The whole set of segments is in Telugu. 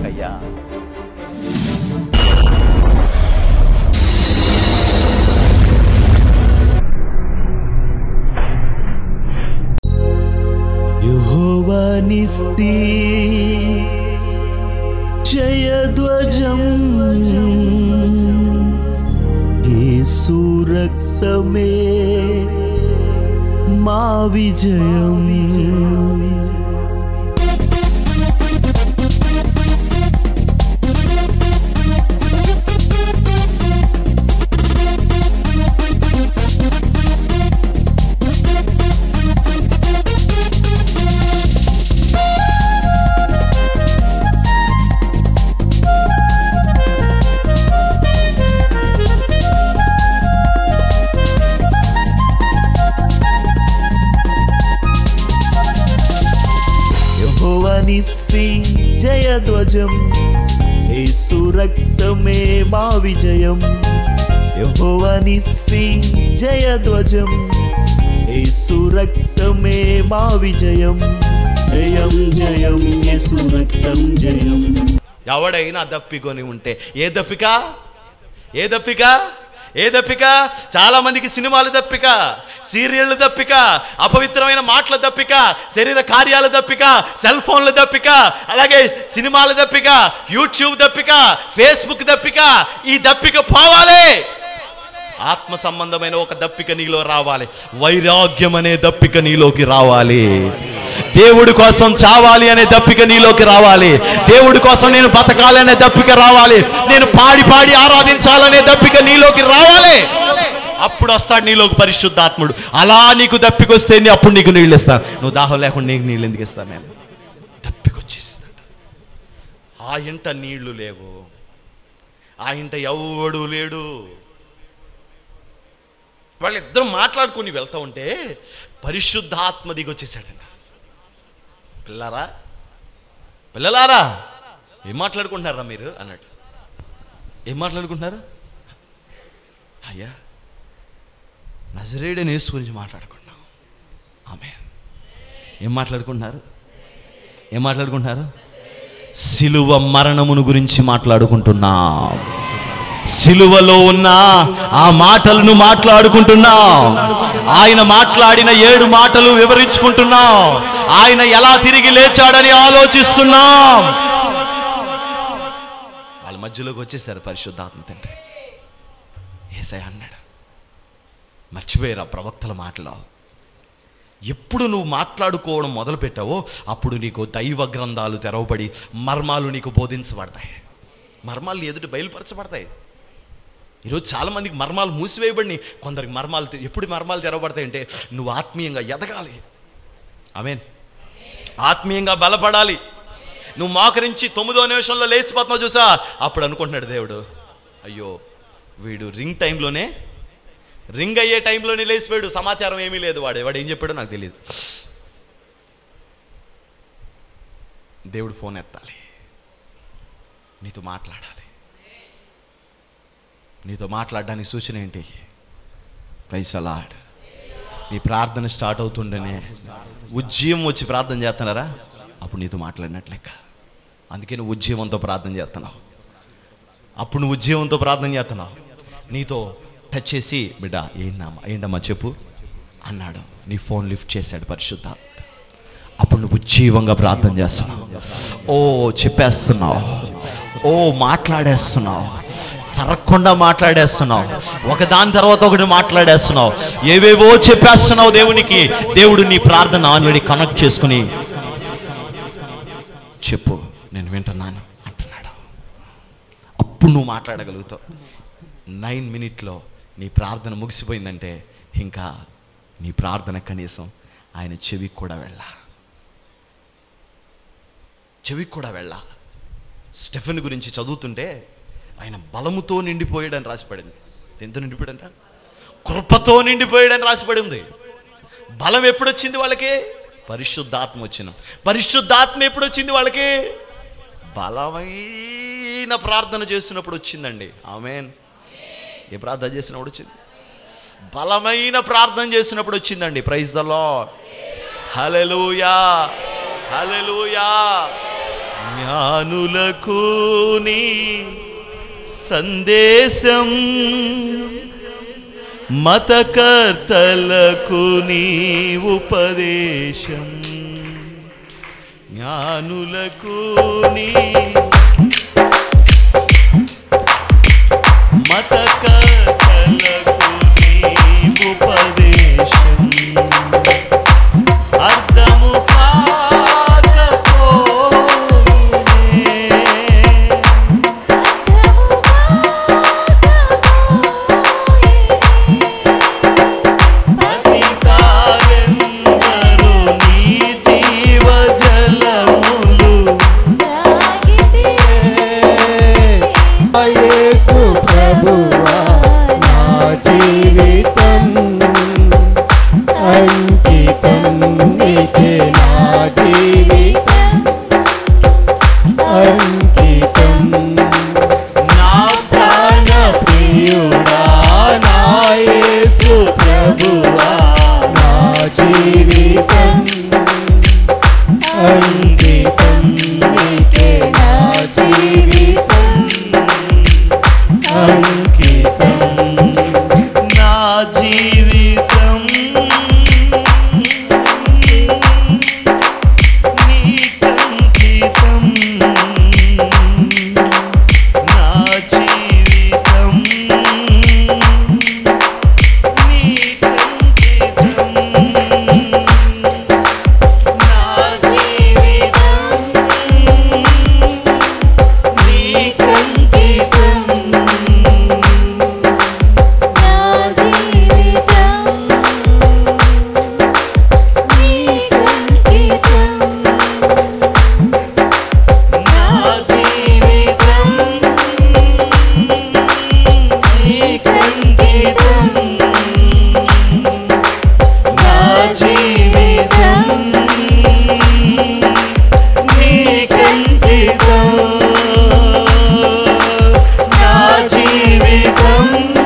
మాకయ్యా యెహోవా నిస్సి జయధ్వజం యేసు రక్తమే మా విజయం యెహోవా నిస్సి జయధ్వజం యేసు రక్తమే మా విజయం యెహోవా నిస్సి జయధ్వజం యేసు రక్తమే మా విజయం జయం జయం యేసు రక్తం జయం ఎవడైనా దప్పికొని ఉంటే ఏ దప్పిక ఏ దప్పిక ఏ దప్పిక చాలా మందికి సినిమాలు దప్పిక సీరియళ్ళు దప్పిక అపవిత్రమైన మాటల దప్పిక శరీర కార్యాల దప్పిక సెల్ ఫోన్ల దప్పిక అలాగే సినిమాల దప్పిక యూట్యూబ్ దప్పిక ఫేస్బుక్ దప్పిక ఈ దప్పిక పోవాలి ఆత్మ సంబంధమైన ఒక దప్పిక నీలో రావాలి వైరాగ్యం అనే దప్పిక నీలోకి రావాలి దేవుడి కోసం చావాలి అనే దప్పిక నీలోకి రావాలి దేవుడి కోసం నేను బతకాలి అనే దప్పిక రావాలి నేను పాడి పాడి ఆరాధించాలనే దప్పిక నీలోకి రావాలి అప్పుడు వస్తాడు నీలోకి పరిశుద్ధాత్ముడు అలా నీకు దప్పికొస్తే నీ- అప్పుడు నీకు నీళ్ళు ఇస్తాను నువ్వు దాహం లేకుండా నీకు నీళ్ళు ఎందుకు ఇస్తాను నేను దప్పికొచ్చేస్తాడు ఆ ఇంట నీళ్లు లేవు ఆ ఇంట ఎవడు లేడు వాళ్ళిద్దరు మాట్లాడుకుని వెళ్తా ఉంటే పరిశుద్ధాత్మ దిగొచ్చేసాడంట పిల్లరా పిల్లలారా ఏం మాట్లాడుకుంటున్నారా మీరు అన్నట్టు ఏం మాట్లాడుకుంటున్నారు అయ్యా నజరేడని యేసు గురించి మాట్లాడుకుంటున్నాం ఆమె ఏం మాట్లాడుకుంటున్నారు ఏం మాట్లాడుకుంటున్నారు సిలువ మరణమును గురించి మాట్లాడుకుంటున్నాం సిలువలో ఉన్న ఆ మాటలను మాట్లాడుకుంటున్నాం ఆయన మాట్లాడిన ఏడు మాటలు వివరించుకుంటున్నాం ఆయన ఎలా తిరిగి లేచాడని ఆలోచిస్తున్నాం వాళ్ళ మధ్యలోకి వచ్చేసారు పరిశుద్ధాత్మ తండ్రి ఏసై అన్నాడు మర్చిపోయారు ఆ ప్రవక్తల మాటలో ఎప్పుడు నువ్వు మాట్లాడుకోవడం మొదలు పెట్టావో అప్పుడు నీకు దైవ గ్రంథాలు తెరవబడి మర్మాలు నీకు బోధించబడతాయి మర్మాలు ఎదుటి బయలుపరచబడతాయి ఈరోజు చాలా మందికి మర్మాలు మూసివేయబడి కొందరికి మర్మాలు తె- ఎప్పుడు మర్మాలు తెరవబడతాయంటే నువ్వు ఆత్మీయంగా ఎదగాలి ఆమెన్ ఆత్మీయంగా బలపడాలి నువ్వు మోకరించి తొమ్మిదో నిమిషంలో లేచిపోతున్నావు చూసా అప్పుడు అనుకుంటున్నాడు దేవుడు అయ్యో వీడు రింగ్ టైంలోనే రింగ్ అయ్యే టైంలోనే లేచిపోయాడు సమాచారం ఏమీ లేదు వాడు వాడు ఏం చెప్పాడో నాకు తెలియదు దేవుడు ఫోన్ ఎత్తాలి నీతో మాట్లాడాలి నీతో మాట్లాడడానికి సూచన ఏంటి ప్రైసలాడ్ నీ ప్రార్థన స్టార్ట్ అవుతుండనే ఉజ్జీవం వచ్చి ప్రార్థన చేస్తున్నారా అప్పుడు నీతో మాట్లాడినట్లు లెక్క అందుకే నువ్వు ఉజ్జీవంతో ప్రార్థన చేస్తున్నావు అప్పుడు నువ్వు ఉజ్జీవంతో ప్రార్థన చేస్తున్నావు నీతో టచ్ చేసి బిడ్డ ఏంటమ్మా ఏంటమ్మా చెప్పు అన్నాడు నీ ఫోన్ లిఫ్ట్ చేశాడు పరిశుద్ధ అప్పుడు నువ్వు ఉజ్జీవంగా ప్రార్థన చేస్తున్నావు ఓ చెప్పేస్తున్నావు ఓ మాట్లాడేస్తున్నావు తరగకుండా మాట్లాడేస్తున్నావు ఒక దాని తర్వాత ఒకటి మాట్లాడేస్తున్నావు ఏవేవో చెప్పేస్తున్నావు దేవునికి దేవుడు నీ ప్రార్థన ఆల్రెడీ కనెక్ట్ చేసుకుని చెప్పు నేను వింటున్నాను అంటున్నాడు అప్పుడు నువ్వు మాట్లాడగలుగుతావు నైన్ మినిట్లో నీ ప్రార్థన ముగిసిపోయిందంటే ఇంకా నీ ప్రార్థన కనీసం ఆయన చెవికి కూడా వెళ్ళా చెవికి కూడా వెళ్ళా స్టెఫెన్ గురించి చదువుతుంటే ఆయన బలముతో నిండిపోయాడని రాసిపడింది ఎంతో నిండిపోయాడంట కృపతో నిండిపోయాడని రాసిపడి ఉంది బలం ఎప్పుడు వచ్చింది వాళ్ళకి పరిశుద్ధాత్మ వచ్చిన పరిశుద్ధాత్మ ఎప్పుడు వచ్చింది వాళ్ళకి బలమైన ప్రార్థన చేసినప్పుడు వచ్చిందండి ఆమెన్ ఏ ప్రార్థన చేసినప్పుడు వచ్చింది బలమైన ప్రార్థన చేసినప్పుడు వచ్చిందండి praise the Lord hallelujah hallelujah జ్ఞానులకు నీ సందేశం మతకర్తలకు నీ ఉపదేశం జ్ఞానులకు నీ మతకర్తలకు నీ ఉపదేశం అర్థము కాకపోయినే పతితారెందరు నీ జీవజలములు యేసు ప్రభువా నా జీవితం అంకితం నీకే నా జీవితం అంకితం నా ప్రాణ ప్రియుడా నా యేసు ప్రభువా నా జీవితం అంకితం నీకే నా జీవితం అంకితం నా జీవితం నీకంకితం నా జీవితం నీకంకితం నా జీవితం నీకంకితం నా జీవితం నీకంకితం నా జీవితం నీకంకితం నా జీవితం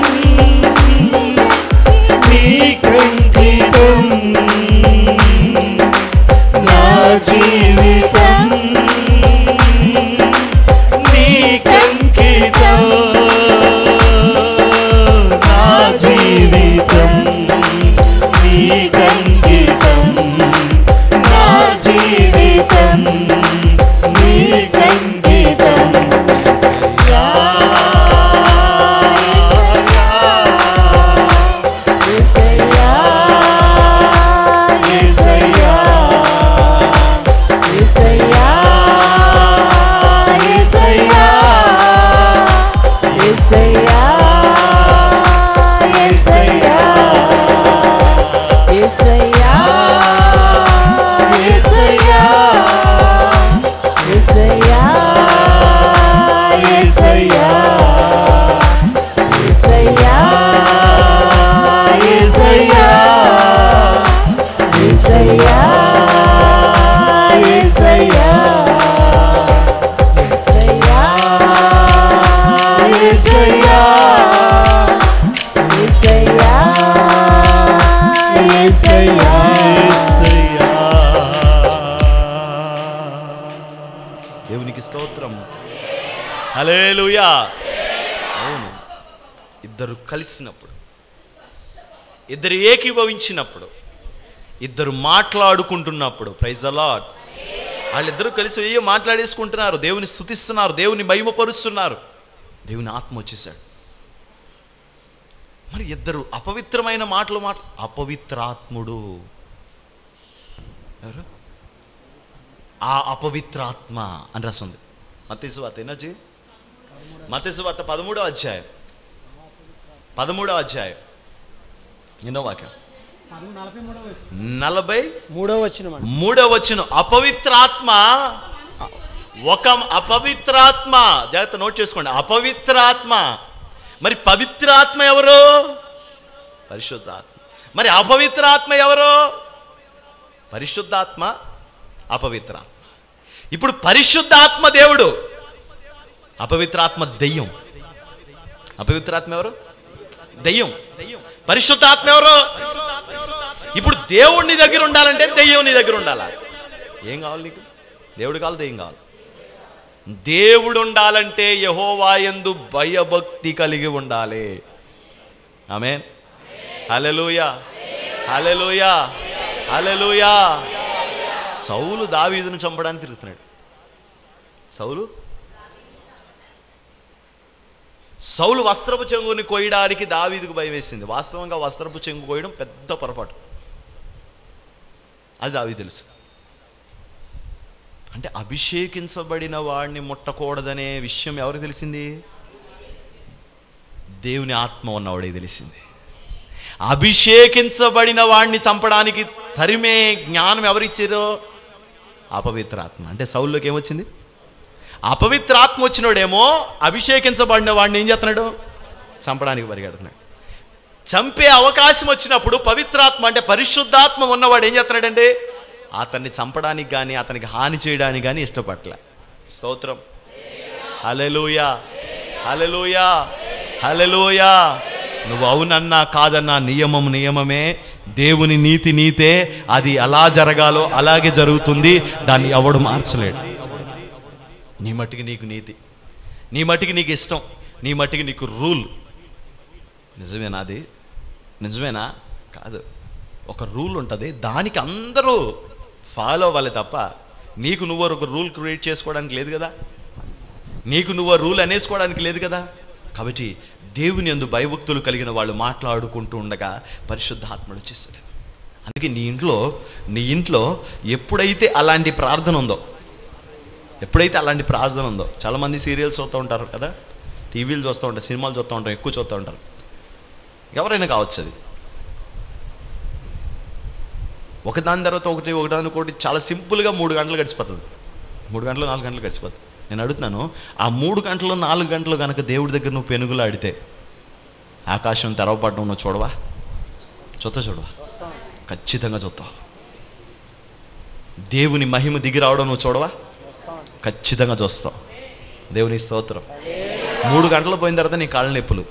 నీకంకితం నా జీవితం నీకంకితం నా జీవితం నీకంకితం నా జీవితం నీకంకితం యా యేసయ్యా యేసయ్యా యేసయ్యా యేసయ్యా యేసయ్యా యేసయ్యా యేసయ్యా యేసయ్యా యేసయ్యా యేసయ్యా యేసయ్యా యేసయ్యా యేసయ్యా యేసయ్యా యేసయ్యా యేసయ్యా యేసయ్యా యేసయ్యా దేవునికి స్తోత్రం హలేలుయా అవును ఇద్దరు కలిసినప్పుడు ఇద్దరు ఏకీభవించినప్పుడు ఇద్దరు మాట్లాడుకుంటున్నప్పుడు ప్రైజ్ అలాట్ వాళ్ళిద్దరూ కలిసి ఏయో మాట్లాడేసుకుంటున్నారు దేవుని స్థుతిస్తున్నారు దేవుని మహిమపరుస్తున్నారు దేవుని ఆత్మ వచ్చేసాడు మరి ఇద్దరు అపవిత్రమైన మాటలు మాట అపవిత్రాత్ముడు ఎవరు ఆ అపవిత్రాత్మ అని రాస్తుంది మతేశ్వాత ఎనర్జీ మతేశ్వాత పదమూడో అధ్యాయం పదమూడో అధ్యాయం ఎన్నో వాక్యం నలభై మూడో వచ్చిన మూడో వచ్చిన అపవిత్రాత్మ ఒక అపవిత్రాత్మ జాగ్రత్త నోట్ చేసుకోండి అపవిత్రాత్మ మరి పవిత్రాత్మ ఎవరు పరిశుద్ధాత్మ మరి అపవిత్రాత్మ ఎవరు పరిశుద్ధాత్మ అపవిత్రాత్మ ఇప్పుడు పరిశుద్ధాత్మ దేవుడు అపవిత్రాత్మ దెయ్యం అపవిత్రాత్మ ఎవరు దెయ్యం పరిశుద్ధాత్మ ఎవరు ఇప్పుడు దేవుడు నీ దగ్గర ఉండాలంటే దెయ్యం నీ దగ్గర ఉండాలా ఏం కావాలి నీకు దేవుడు కావాలి దెయ్యం కావాలి దేవుడు ఉండాలంటే యహోవాయందు భయభక్తి కలిగి ఉండాలి ఆమె హలెలూయా హలెలూయా హలెలూయా సౌలు దావీదును చంపడానికి తిరుగుతున్నాడు సౌలు సౌలు వస్త్రపు చెంగుని కోయడానికి దావీదుకు భయం వేసింది వాస్తవంగా వస్త్రపు చెంగు కోయడం పెద్ద పొరపాటు అది దావీ తెలుసు అంటే అభిషేకించబడిన వాడిని ముట్టకూడదనే విషయం ఎవరికి తెలిసింది దేవుని ఆత్మ ఉన్నవాడికి తెలిసింది అభిషేకించబడిన వాడిని చంపడానికి తరిమే జ్ఞానం ఎవరిచ్చారో అపవిత్రాత్మ అంటే సౌల్లోకి ఏమొచ్చింది అపవిత్రాత్మ వచ్చినోడేమో అభిషేకించబడిన వాడిని ఏం చేస్తున్నాడు చంపడానికి పరిగెడుతున్నాడు చంపే అవకాశం వచ్చినప్పుడు పవిత్రాత్మ అంటే పరిశుద్ధాత్మ ఉన్నవాడు ఏం చేస్తున్నాడండి అతన్ని చంపడానికి కానీ అతనికి హాని చేయడానికి కానీ ఇష్టపడలే స్తోత్రం హలెలూయా హలెలూయా హలెలూయా నువ్వు అవునన్నా కాదన్నా నియమం నియమమే దేవుని నీతి నీతే అది ఎలా జరగాలో అలాగే జరుగుతుంది దాన్ని ఎవడు మార్చలేడు నీ మట్టికి నీకు నీతి నీ మట్టికి నీకు ఇష్టం నీ మట్టికి నీకు రూల్ నిజమేనా అది నిజమేనా కాదు ఒక రూల్ ఉంటుంది దానికి అందరూ ఫాలో అవ్వాలి తప్ప నీకు నువ్వు ఒక రూల్ క్రియేట్ చేసుకోవడానికి లేదు కదా నీకు నువ్వు రూల్ అనేసుకోవడానికి లేదు కదా కాబట్టి దేవుని యందు భయభక్తులు కలిగిన వాళ్ళు మాట్లాడుకుంటూ ఉండగా పరిశుద్ధాత్ముడు వచ్చేస్తాడు అందుకే నీ ఇంట్లో నీ ఇంట్లో ఎప్పుడైతే అలాంటి ప్రార్థన ఉందో ఎప్పుడైతే అలాంటి ప్రార్థన ఉందో చాలామంది సీరియల్స్ చూస్తూ ఉంటారు కదా టీవీలు చూస్తూ ఉంటారు సినిమాలు చూస్తూ ఉంటారు ఎక్కువ చూస్తూ ఉంటారు ఎవరైనా కావచ్చు అది ఒకదాని తర్వాత ఒకటి ఒకదాని ఒకటి చాలా సింపుల్గా మూడు గంటలు గడిచిపోతుంది మూడు గంటలు నాలుగు గంటలు గడిచిపోతుంది నేను అడుగుతున్నాను ఆ మూడు గంటలు నాలుగు గంటలు కనుక దేవుడి దగ్గర నువ్వు పెనుగులాడితే ఆకాశం తెరవపడడం నువ్వు చూడవా చూస్తా చూడవా ఖచ్చితంగా చూస్తావు దేవుని మహిమ దిగి రావడం నువ్వు చూడవా ఖచ్చితంగా చూస్తావు దేవుని స్తోత్రం మూడు గంటలు పోయిన తర్వాత నీ కాళ్ళ నొప్పులు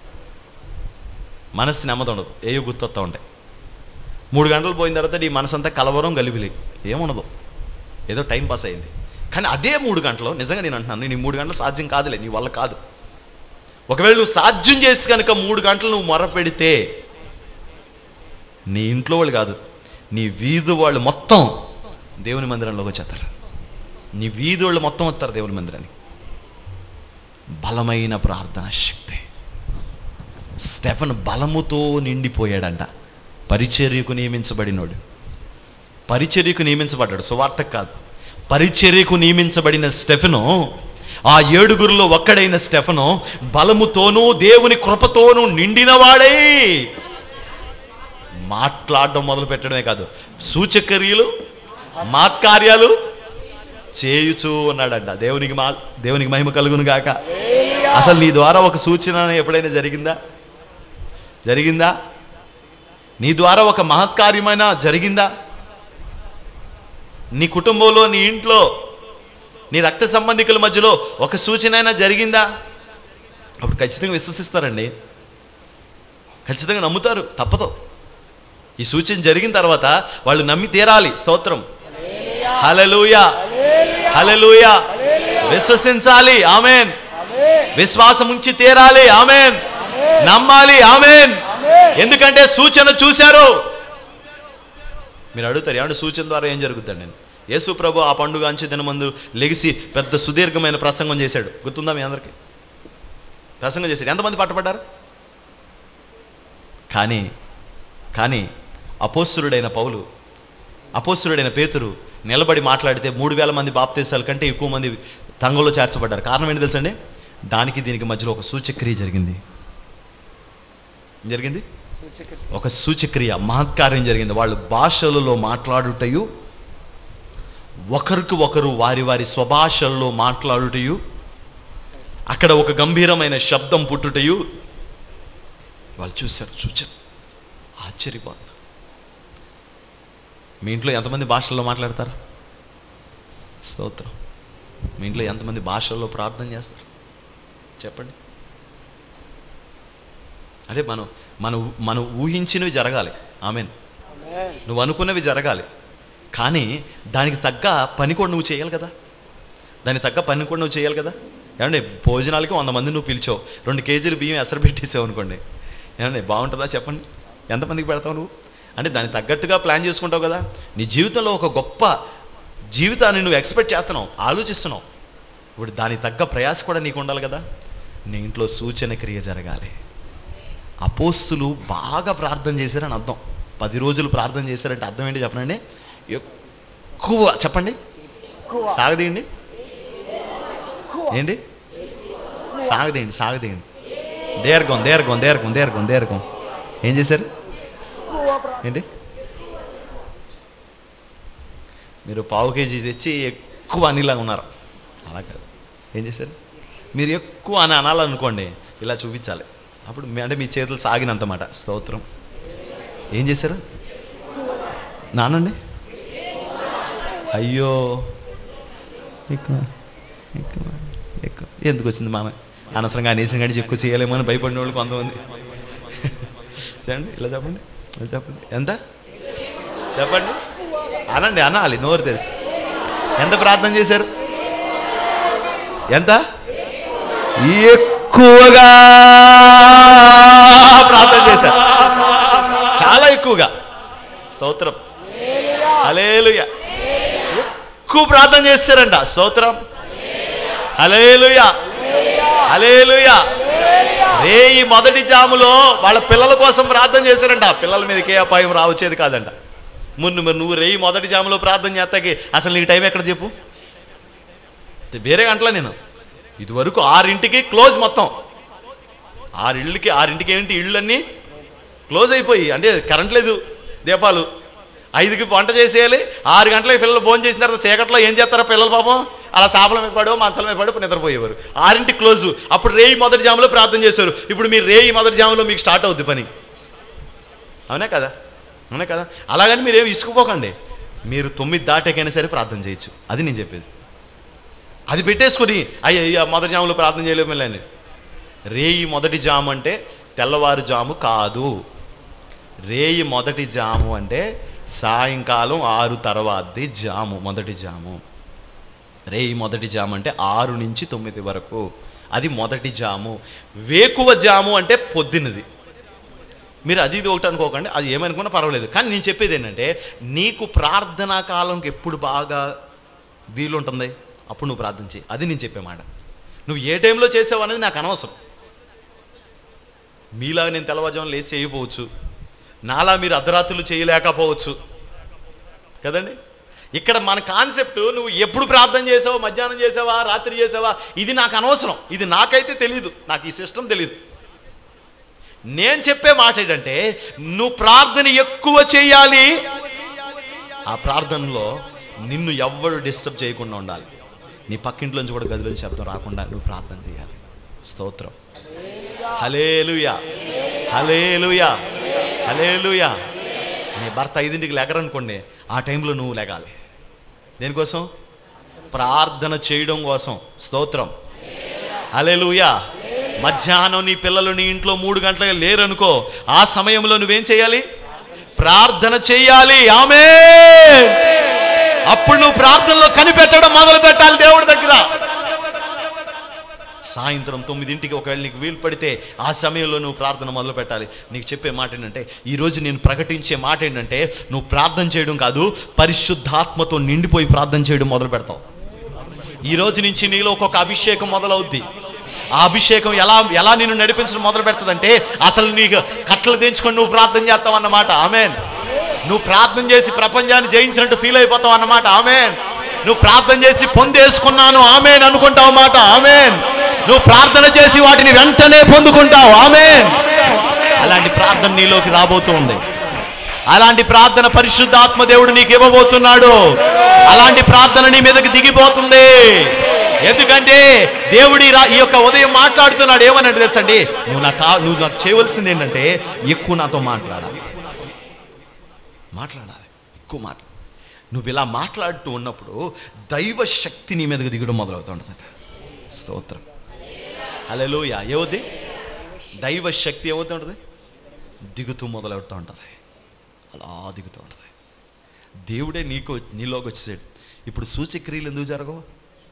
మనసు నెమ్మది ఉండదు ఏయో గుర్తొస్తూ ఉంటాయి మూడు గంటలు పోయిన తర్వాత నీ మనసంతా కలవరం గలిబిలి ఏముండదు ఏదో టైం పాస్ అయింది కానీ అదే మూడు గంటలు నిజంగా నేను అంటున్నాను నీ మూడు గంటలు సాధ్యం కాదులే నీ వల్ల కాదు ఒకవేళ నువ్వు సాధ్యం చేసి కనుక మూడు గంటలు నువ్వు మొర పెడితే నీ ఇంట్లో వాళ్ళు కాదు నీ వీధి వాళ్ళు మొత్తం దేవుని మందిరంలోకి వచ్చేస్తారు నీ వీధి వాళ్ళు మొత్తం వస్తారు దేవుని మందిరానికి బలమైన ప్రార్థనా శక్తి స్టెఫన్ బలముతో నిండిపోయాడంట పరిచర్యకు నియమించబడినోడు పరిచర్యకు నియమించబడ్డాడు సువార్తకు కాదు పరిచర్యకు నియమించబడిన స్టెఫెను ఆ ఏడుగురిలో ఒక్కడైన స్టెఫను బలముతోనూ దేవుని కృపతోనూ నిండినవాడై మాట్లాడడం మొదలు పెట్టడమే కాదు సూచక్రియలు మాత్కార్యాలు చేయుచూ ఉన్నాడంట దేవునికి మా దేవునికి మహిమ కలుగును గాక అసలు నీ ద్వారా ఒక సూచన ఎప్పుడైనా జరిగిందా జరిగిందా నీ ద్వారా ఒక మహత్కార్యమైన జరిగిందా నీ కుటుంబంలో నీ ఇంట్లో నీ రక్త సంబంధికుల మధ్యలో ఒక సూచన అయినా జరిగిందా అప్పుడు ఖచ్చితంగా విశ్వసిస్తారండి ఖచ్చితంగా నమ్ముతారు తప్పదు ఈ సూచన జరిగిన తర్వాత వాళ్ళు నమ్మి తీరాలి స్తోత్రం హలలుయా హలలుయా విశ్వసించాలి ఆమెన్ విశ్వాసం ఉంచి తీరాలి ఆమెన్ నమ్మాలి ఆమెన్ ఎందుకంటే సూచన చూశారు మీరు అడుగుతారు ఏమంటే సూచన ద్వారా ఏం జరుగుతుంది నేను యేసు ప్రభు ఆ పండుగ అంచె దినమందు లెగిసి పెద్ద సుదీర్ఘమైన ప్రసంగం చేశాడు గుర్తుందా మీ అందరికీ ప్రసంగం చేశాడు ఎంతమంది పట్టబడ్డారు కానీ కానీ అపోస్తురుడైన పౌలు అపోస్తురుడైన పేతురు నిలబడి మాట్లాడితే మూడు వేల మంది బాప్తీసాల కంటే ఎక్కువ మంది తంగంలో చేర్చబడ్డారు కారణం ఏంటి తెలుసండి దానికి దీనికి మధ్యలో ఒక సూచక్రియ జరిగింది ఏం జరిగింది ఒక సూచక్రియ మహత్కార్యం జరిగింది వాళ్ళు భాషలలో మాట్లాడుటయు ఒకరికి ఒకరు వారి వారి స్వభాషల్లో మాట్లాడుటయు అక్కడ ఒక గంభీరమైన శబ్దం పుట్టుటయు వాళ్ళు చూశారు చూచారు ఆశ్చర్యపోతారు మీ ఇంట్లో ఎంతమంది భాషల్లో మాట్లాడతారు స్తోత్రం మీ ఇంట్లో ఎంతమంది భాషల్లో ప్రార్థన చేస్తారు చెప్పండి అంటే మనం మనం మనం ఊహించినవి జరగాలి ఆమెన్ నువ్వు అనుకున్నవి జరగాలి కానీ దానికి తగ్గ పని కూడా నువ్వు చేయాలి కదా దాని తగ్గ పని కూడా నువ్వు చేయాలి కదా ఏమండి భోజనాలకి వంద మంది నువ్వు పిలిచావు రెండు కేజీలు బియ్యం ఎసరు పెట్టేసావు అనుకోండి ఏమండి బాగుంటుందా చెప్పండి ఎంతమందికి పెడతావు నువ్వు అంటే దానికి తగ్గట్టుగా ప్లాన్ చేసుకుంటావు కదా నీ జీవితంలో ఒక గొప్ప జీవితాన్ని నువ్వు ఎక్స్పెక్ట్ చేస్తున్నావు ఆలోచిస్తున్నావు ఇప్పుడు దానికి తగ్గ ప్రయాస కూడా నీకు ఉండాలి కదా నీ ఇంట్లో సూచన క్రియ జరగాలి అపోస్తులు బాగా ప్రార్థన చేశారని అర్థం పది రోజులు ప్రార్థన చేశారంటే అర్థం ఏంటి చెప్పనండి ఎక్కువ చెప్పండి సాగదీయండి ఏంటి సాగదీయండి సాగదీయండి దీర్ఘం దీర్ఘం దీర్ఘం దీర్ఘం దీర్ఘం ఏం చేశారు ఏంటి మీరు పావు కేజీ తెచ్చి ఎక్కువ అనిలా ఉన్నారు అలా కాదు ఏం చేశారు మీరు ఎక్కువ అని అనాలనుకోండి ఇలా చూపించాలి అప్పుడు మీ- అంటే మీ చేతులు సాగినంత మాట స్తోత్రం ఏం చేశారు నానండి అయ్యో ఎక్కువ ఎక్కువ ఎక్కువ ఎందుకు వచ్చింది మామ అనవసరంగా అనేసిన కానీ ఎక్కువ చేయలేమో అని భయపడిన వాళ్ళు కొంతమంది చెప్పండి ఇలా చెప్పండి ఇలా చెప్పండి ఎంత చెప్పండి అనండి అనాలి నోరు తెలుసు ఎంత ప్రార్థన చేశారు ఎంత ఎక్కువగా ప్రార్థన చేశారు చాలా ఎక్కువగా స్తోత్రం అలేలుయ ఎక్కువ ప్రార్థన చేశారంట స్తోత్రం అలేలుయ అలేలుయ రే ఈ మొదటి జాములో వాళ్ళ పిల్లల కోసం ప్రార్థన చేశారంట పిల్లల మీదకి ఏ అపాయం రావచ్చేది కాదంట మున్ను మరి నువ్వు రేయి మొదటి జాములో ప్రార్థన చేస్తాకి అసలు నీకు టైం ఎక్కడ చెప్పు వేరే గంటల నేను ఇదివరకు ఆరింటికి క్లోజ్ మొత్తం ఆరిళ్ళకి ఆరింటికి ఏంటి ఇళ్ళన్నీ క్లోజ్ అయిపోయి అంటే కరెంట్ లేదు దీపాలు ఐదుకి వంట చేసేయాలి ఆరు గంటలకి పిల్లలు భోజనం చేసిన తర్వాత చీకట్లో ఏం చేస్తారో పిల్లలు పాపం అలా సాపల మీద పడో మంచాల మీద పడో నిద్రపోయేవారు ఆరింటి క్లోజ్ అప్పుడు రేయి మొదటి జాములో ప్రార్థన చేశారు ఇప్పుడు మీరు రేయి మొదటి జాములో మీకు స్టార్ట్ అవుద్ది పని అవునా కదా అవునా కదా అలాగని మీరు ఏమి ఇసుకుపోకండి మీరు తొమ్మిది దాటాకైనా సరే ప్రార్థన చేయొచ్చు అది నేను చెప్పేది అది పెట్టేసుకుని అయ్య అయ్య మొదటి జాములో ప్రార్థన చేయలేము వెళ్ళండి రేయి మొదటి జాము అంటే తెల్లవారు జాము కాదు రేయి మొదటి జాము అంటే సాయంకాలం ఆరు తర్వాతది జాము మొదటి జాము రేయి మొదటి జాము అంటే ఆరు నుంచి తొమ్మిది వరకు అది మొదటి జాము వేకువ జాము అంటే పొద్దున్నది మీరు అది ఇది ఒకటి అనుకోకండి అది ఏమనుకున్నా పర్వాలేదు కానీ నేను చెప్పేది ఏంటంటే నీకు ప్రార్థనా కాలంకి ఎప్పుడు బాగా వీలుంటుంది అప్పుడు నువ్వు ప్రార్థన చేయి అది నేను చెప్పే మాట నువ్వు ఏ టైంలో చేసావు అనేది నాకు అనవసరం మీలా నేను తెల్లవారుజామున లేచి చేయకపోవచ్చు నాలా మీరు అర్ధరాత్రులు చేయలేకపోవచ్చు కదండి ఇక్కడ మన కాన్సెప్ట్ నువ్వు ఎప్పుడు ప్రార్థన చేసావా మధ్యాహ్నం చేసావా రాత్రి చేసావా ఇది నాకు అనవసరం ఇది నాకైతే తెలియదు నాకు ఈ సిస్టమ్ తెలియదు నేను చెప్పే మాట ఏంటంటే నువ్వు ప్రార్థన ఎక్కువ చేయాలి ఆ ప్రార్థనలో నిన్ను ఎవ్వడు డిస్టర్బ్ చేయకుండా ఉండాలి నీ పక్కింట్లోంచి కూడా గదిలో శబ్దం రాకుండా నువ్వు ప్రార్థన చేయాలి స్తోత్రం హలేలుయా హలేలుయా హలేలుయా నీ భర్త ఐదింటికి లేకరనుకోండి ఆ టైంలో నువ్వు లేగాలి దేనికోసం ప్రార్థన చేయడం కోసం స్తోత్రం హలేలుయా మధ్యాహ్నం నీ పిల్లలు నీ ఇంట్లో మూడు గంటలకు లేరనుకో ఆ సమయంలో నువ్వేం చేయాలి ప్రార్థన చేయాలి ఆమె అప్పుడు నువ్వు ప్రార్థనలో కనిపెట్టడం మొదలు పెట్టాలి దేవుడి దగ్గర సాయంత్రం తొమ్మిదింటికి ఒకవేళ నీకు వీలు పడితే ఆ సమయంలో నువ్వు ప్రార్థన మొదలు పెట్టాలి నీకు చెప్పే మాట ఏంటంటే ఈరోజు నేను ప్రకటించే మాట ఏంటంటే నువ్వు ప్రార్థన చేయడం కాదు పరిశుద్ధాత్మతో నిండిపోయి ప్రార్థన చేయడం మొదలు పెడతావు ఈ రోజు నుంచి నీలో ఒక్కొక్క అభిషేకం మొదలవుద్ది ఆ అభిషేకం ఎలా ఎలా నిన్ను నడిపించడం మొదలు పెడుతుందంటే అసలు నీకు కట్టలు తెంచుకొని నువ్వు ప్రార్థన చేస్తావు అన్నమాట ఆమెన్ నువ్వు ప్రార్థన చేసి ప్రపంచాన్ని జయించినట్టు ఫీల్ అయిపోతావు అన్నమాట ఆమెన్ నువ్వు ప్రార్థన చేసి పొందేసుకున్నాను ఆమెన్ అనుకుంటావు మాట ఆమెన్ నువ్వు ప్రార్థన చేసి వాటిని వెంటనే పొందుకుంటావు ఆమెన్ అలాంటి ప్రార్థన నీలోకి రాబోతుంది అలాంటి ప్రార్థన పరిశుద్ధాత్మ దేవుడు నీకు ఇవ్వబోతున్నాడు అలాంటి ప్రార్థన నీ మీదకి దిగిపోతుంది ఎందుకంటే దేవుడి రా- ఈ యొక్క ఉదయం మాట్లాడుతున్నాడు ఏమనంటే తెలుసండి నువ్వు నాకు కా- నువ్వు నాకు చేయవలసింది ఏంటంటే ఎక్కువ నాతో మాట్లాడాలి మాట్లాడాలి ఎక్కువ మాట నువ్వు ఇలా మాట్లాడుతూ ఉన్నప్పుడు దైవ శక్తి నీ మీదకి దిగడం మొదలవుతుంటుందట స్తోత్రం అలెలుయ ఏవద్ది దైవ శక్తి ఏమవుతుంటుంది దిగుతూ మొదలవుతూ ఉంటుంది అలా దిగుతూ ఉంటుంది దేవుడే నీకు నీలోకి వచ్చేసాడు ఇప్పుడు సూచక్రియలు ఎందుకు జరగవు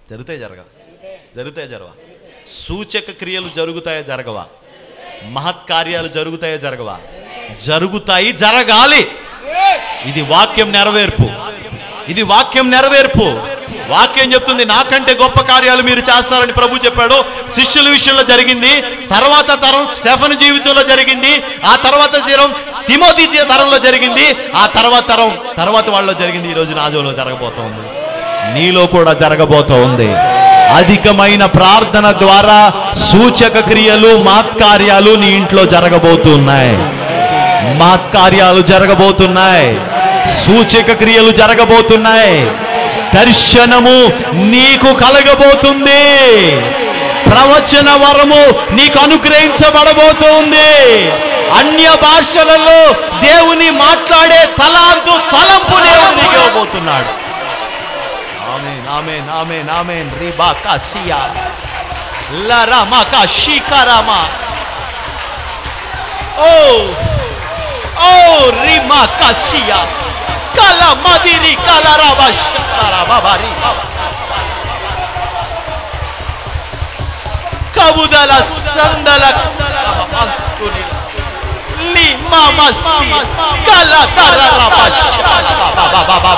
జరుగుతాయి జరగవా జరుగుతాయి జరగవా సూచక క్రియలు జరుగుతాయా జరగవా మహత్కార్యాలు జరుగుతాయా జరగవా జరుగుతాయి జరగాలి ఇది వాక్యం నెరవేర్పు ఇది వాక్యం నెరవేర్పు వాక్యం చెప్తుంది నాకంటే గొప్ప కార్యాలు మీరు చేస్తారని ప్రభు చెప్పాడు శిష్యుల విషయంలో జరిగింది తర్వాత తరం స్టెఫన్ జీవితంలో జరిగింది ఆ తర్వాత తరం తిమోతి తరంలో జరిగింది ఆ తర్వాత తరం తర్వాత వాళ్ళలో జరిగింది ఈ రోజు నాజోలో జరగబోతోంది నీలో కూడా జరగబోతోంది అధికమైన ప్రార్థన ద్వారా సూచక క్రియలు మాత్కార్యాలు నీ ఇంట్లో జరగబోతున్నాయి మాత్కార్యాలు జరగబోతున్నాయి సూచక క్రియలు జరగబోతున్నాయి దర్శనము నీకు కలగబోతుంది ప్రవచన వరము నీకు అనుగ్రహించబడబోతుంది అన్య భాషలలో దేవుని మాట్లాడే తలాంతు తలంపు దేవుడు నీకు ఇవ్వబోతున్నాడు ఆమేన్ ఆమేన్ ఆమేన్ ఆమేన్ రిబా కాసియా లరమా కాశీకరమా ఓ ఓ రిమా కాసియా కల మదిరి కలరబా శకరబా బరి కబుదల సందల అంతుని లి మామసి కల తరరబా శకరబా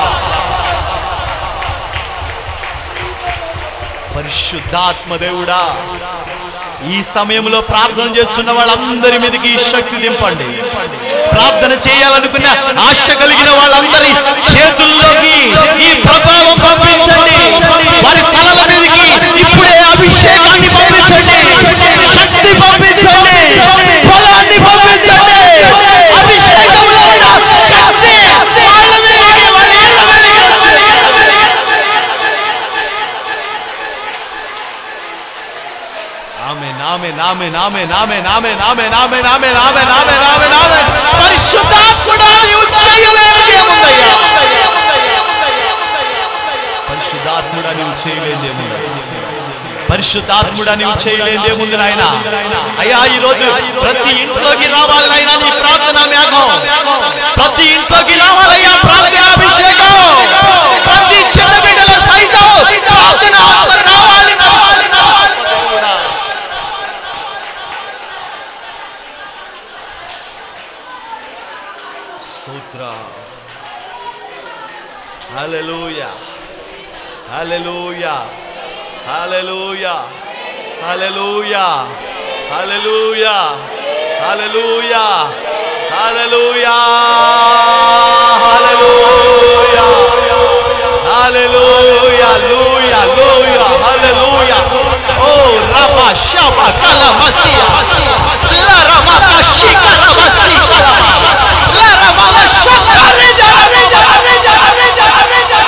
పరిశుద్ధాత్మ దేవుడా ఈ సమయంలో ప్రార్థన చేస్తున్న వాళ్ళందరి మీదకి ఈ శక్తి దింపండి ప్రార్థన చేయాలనుకున్న ఆశ కలిగిన వాళ్ళందరి చేతుల్లోకి ఈ ప్రభావం పంపించండి వారి తలల మీదకి ఇప్పుడే అభిషేకాన్ని పంపించండి శక్తి పంపించండి బలాన్ని పంపించండి అభిషేకంలో ఉన్న శక్తి వాళ్ళ మీదకి వాళ్ళ ఇళ్ళ మీదకి ఆమె నామే నామే నామే నామే నామే నామే నామే నామే నామే నామే నామే నామే పరిశుద్ధాత్ముడా నీవు చేయలేనిది ఏముందయ్యా పరిశుద్ధాత్ముడా నీవు చేయలేనిది ఏముంది పరిశుద్ధాత్ముడా నీవు చేయలేనిది ఏముంది నాయన అయ్యా ఈ రోజు ప్రతి ఇంట్లోకి రావాలి నాయన నీ ప్రార్థన మేఘం ప్రతి ఇంట్లోకి రావాలయ్యా ప్రార్థన అభిషేకం ప్రతి చిన్న బిడ్డల సైతం ప్రార్థన ఆత్మ రావాలి రావాలి రావాలి దేవుడా. స్తోత్ర హల్లెలూయా హల్లెలూయా హల్లెలూయా హల్లెలూయా హల్లెలూయా హల్లెలూయా హల్లెలూయా హల్లెలూయా హల్లెలూయా లూయా లూయా హల్లెలూయా ఓ రబా షబా కలా మసియా లా రబా కషి కలా మసి కలా లా రబా షబా రిజా రిజా రిజా రిజా రిజా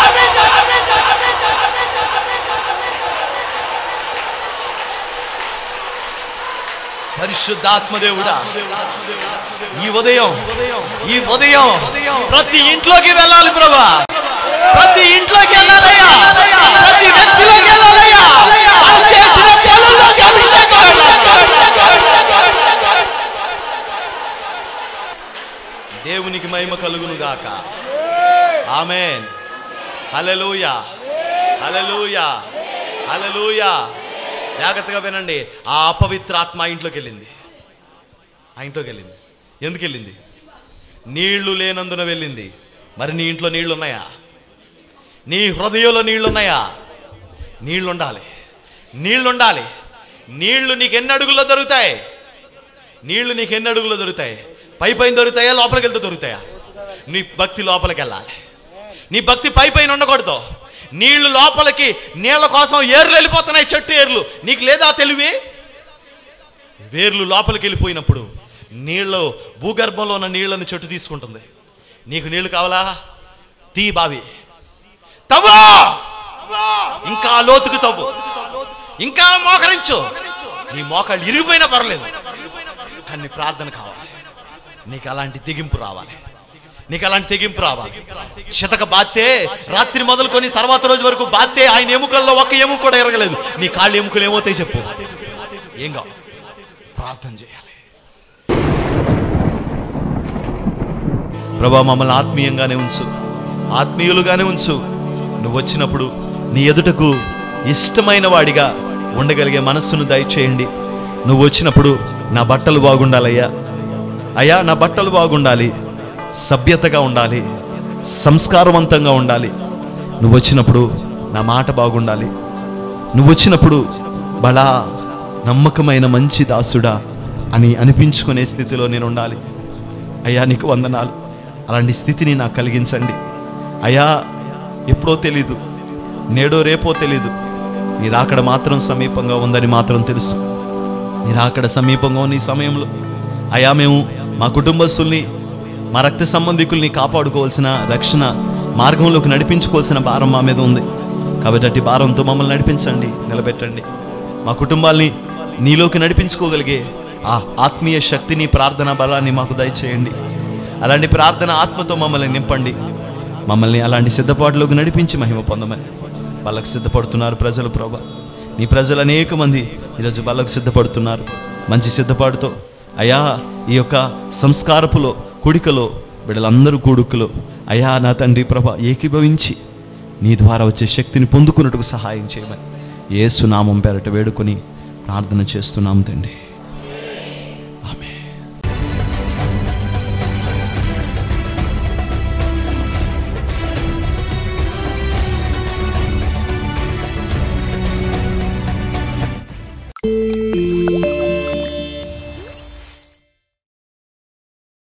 పరిశుద్ధాత్మదేవుడా ఈ ఉదయం ఈ ఉదయం ప్రతి ఇంట్లోకి వెళ్ళాలి ప్రభా ప్రతి ఇంట్లోకి వెళ్ళాలయ్యా ప్రతి వ్యక్తిలోకి వెళ్ళాలయ్యా మనం చేసిన పనుల్లోకి అభిషేకం వెళ్ళాలి. దేవునికి మహిమ కలుగును గాక ఆమెన్ హల్లెలూయా హల్లెలూయా హల్లెలూయా జాగ్రత్తగా వినండి ఆ అపవిత్రాత్మ ఆ ఇంట్లోకి వెళ్ళింది ఆ ఇంట్లోకి వెళ్ళింది ఎందుకు వెళ్ళింది నీళ్లు లేనందున వెళ్ళింది మరి నీ ఇంట్లో నీళ్లు ఉన్నాయా నీ హృదయంలో నీళ్లు ఉన్నాయా నీళ్లు ఉండాలి నీళ్లు ఉండాలి నీళ్లు నీకు ఎన్ని అడుగుల్లో దొరుకుతాయి నీళ్లు నీకు ఎన్ని అడుగుల్లో దొరుకుతాయి పై పైన దొరుకుతాయా లోపలికి వెళ్తే దొరుకుతాయా నీ భక్తి లోపలికి వెళ్ళాలి నీ భక్తి పై పైన ఉండకూడదు నీళ్లు లోపలికి నీళ్ల కోసం ఏర్లు వెళ్ళిపోతున్నాయి చెట్టు ఏర్లు నీకు లేదా తెలివి వేర్లు లోపలికి వెళ్ళిపోయినప్పుడు నీళ్ళు భూగర్భంలో ఉన్న నీళ్లను చెట్టు తీసుకుంటుంది నీకు నీళ్లు కావాలా తీ బావి తవ్వు ఇంకా లోతుకు తవ్వు ఇంకా మోకరించు నీ మోకాళ్ళు ఇరిగిపోయినా పర్లేదు కానీ నీ ప్రార్థన కావాలి నీకు అలాంటి తెగింపు రావాలి నీకు అలాంటి తెగింపు రావాలి శతక బాతే రాత్రి మొదలుకొని తర్వాత రోజు వరకు బాతే ఆయన ఎముకల్లో ఒక్క ఎముక కూడా ఎరగలేదు నీ కాళ్ళు ఎముకలు ఏమవుతాయి చెప్పు ఏం కావు ప్రార్థన చేయాలి ప్రభా మమ్మల్ని ఆత్మీయంగానే ఉంచు ఆత్మీయులుగానే ఉంచు నువ్వు వచ్చినప్పుడు నీ ఎదుటకు ఇష్టమైన వాడిగా ఉండగలిగే మనస్సును దయచేయండి నువ్వు వచ్చినప్పుడు నా బట్టలు బాగుండాలయ్యా అయ్యా నా బట్టలు బాగుండాలి సభ్యతగా ఉండాలి సంస్కారవంతంగా ఉండాలి నువ్వు వచ్చినప్పుడు నా మాట బాగుండాలి నువ్వు వచ్చినప్పుడు బలా నమ్మకమైన మంచి దాసుడా అని అనిపించుకునే స్థితిలో నేను ఉండాలి అయ్యా నీకు వందనాలు అలాంటి స్థితిని నాకు కలిగించండి అయ్యా ఎప్పుడో తెలీదు నేడో రేపో తెలీదు నీ రాకడ మాత్రం సమీపంగా ఉందని మాత్రం తెలుసు నీ రాకడ సమీపంగా ఉన్న ఈ సమయంలో అయా మేము మా కుటుంబస్తుల్ని మా రక్త సంబంధికుల్ని కాపాడుకోవాల్సిన రక్షణ మార్గంలోకి నడిపించుకోవాల్సిన భారం మా మీద ఉంది కాబట్టి అట్టి భారంతో మమ్మల్ని నడిపించండి నిలబెట్టండి మా కుటుంబాల్ని నీలోకి నడిపించుకోగలిగే ఆ ఆత్మీయ శక్తిని ప్రార్థన బలాన్ని మాకు దయచేయండి అలాంటి ప్రార్థన ఆత్మతో మమ్మల్ని నింపండి మమ్మల్ని అలాంటి సిద్ధపాటులోకి నడిపించి మహిమ పొందమని వాళ్ళకు సిద్ధపడుతున్నారు ప్రజలు ప్రభా నీ ప్రజలు అనేక మంది ఈరోజు వాళ్ళకు సిద్ధపడుతున్నారు మంచి సిద్ధపాటుతో అయా ఈ యొక్క సంస్కారపులో కుడికలో బిడ్డలందరూ కూడుకలో అయా నా తండ్రి ప్రభ ఏకీభవించి నీ ద్వారా వచ్చే శక్తిని పొందుకున్నట్టుకు సహాయం చేయమని ఏసునామం పేరట వేడుకొని ప్రార్థన చేస్తున్నాం తండ్రి